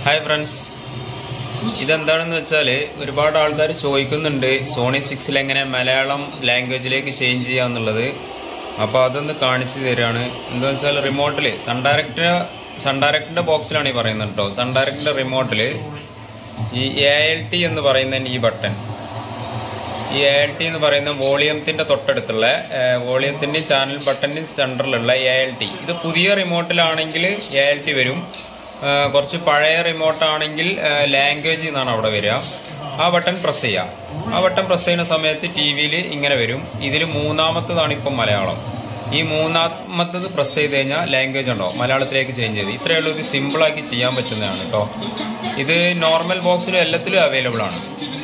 hi friends ഇതെന്താണെന്ന് വെച്ചാൽ ഒരുപാട് ആൾക്കാർ ചോദിക്കുന്നുണ്ട് സോണി സിക്സിൽ എങ്ങനെ മലയാളം ലാംഗ്വേജിലേക്ക് ചേഞ്ച് ചെയ്യാന്നുള്ളത് അപ്പോൾ അതൊന്ന് കാണിച്ചു തരികയാണ് എന്താണെന്ന് വെച്ചാൽ റിമോട്ടിൽ സൺ ഡയറക്റ്റ് സൺ ഡയറക്റ്റിൻ്റെ ബോക്സിലാണ് ഈ പറയുന്നത് കേട്ടോ സൺ ഡയറക്റ്റിൻ്റെ റിമോട്ടിൽ ഈ എ എൽ ടി എന്ന് പറയുന്ന ഈ ബട്ടൺ ഈ എ എൽ ടി എന്ന് പറയുന്ന വോളിയത്തിൻ്റെ തൊട്ടടുത്തുള്ള വോളിയത്തിൻ്റെ ചാനൽ ബട്ടണിന് സെൻറ്ററിലുള്ള എ എൽ ടി ഇത് പുതിയ റിമോട്ടിലാണെങ്കിൽ എ എൽ ടി വരും ആ, കുറച്ച് പഴയ റിമോട്ടാണെങ്കിൽ ലാംഗ്വേജ് എന്നാണ് അവിടെ വരിക ആ ബട്ടൺ പ്രസ് ചെയ്യാം ആ ബട്ടൺ പ്രസ് ചെയ്യുന്ന സമയത്ത് ടി വിയിൽ ഇങ്ങനെ വരും ഇതിൽ മൂന്നാമത്തതാണ് ഇപ്പം മലയാളം ഈ മൂന്നാമത്തത് പ്രസ് ചെയ്ത് കഴിഞ്ഞാൽ ലാംഗ്വേജ് ഉണ്ടോ മലയാളത്തിലേക്ക് ചേഞ്ച് ചെയ്ത് ഇത്രയേ ഉള്ളൂ ഇത് സിമ്പിളാക്കി ചെയ്യാൻ പറ്റുന്നതാണ് കേട്ടോ ഇത് നോർമൽ ബോക്സിലും എല്ലാത്തിലും അവൈലബിൾ ആണ്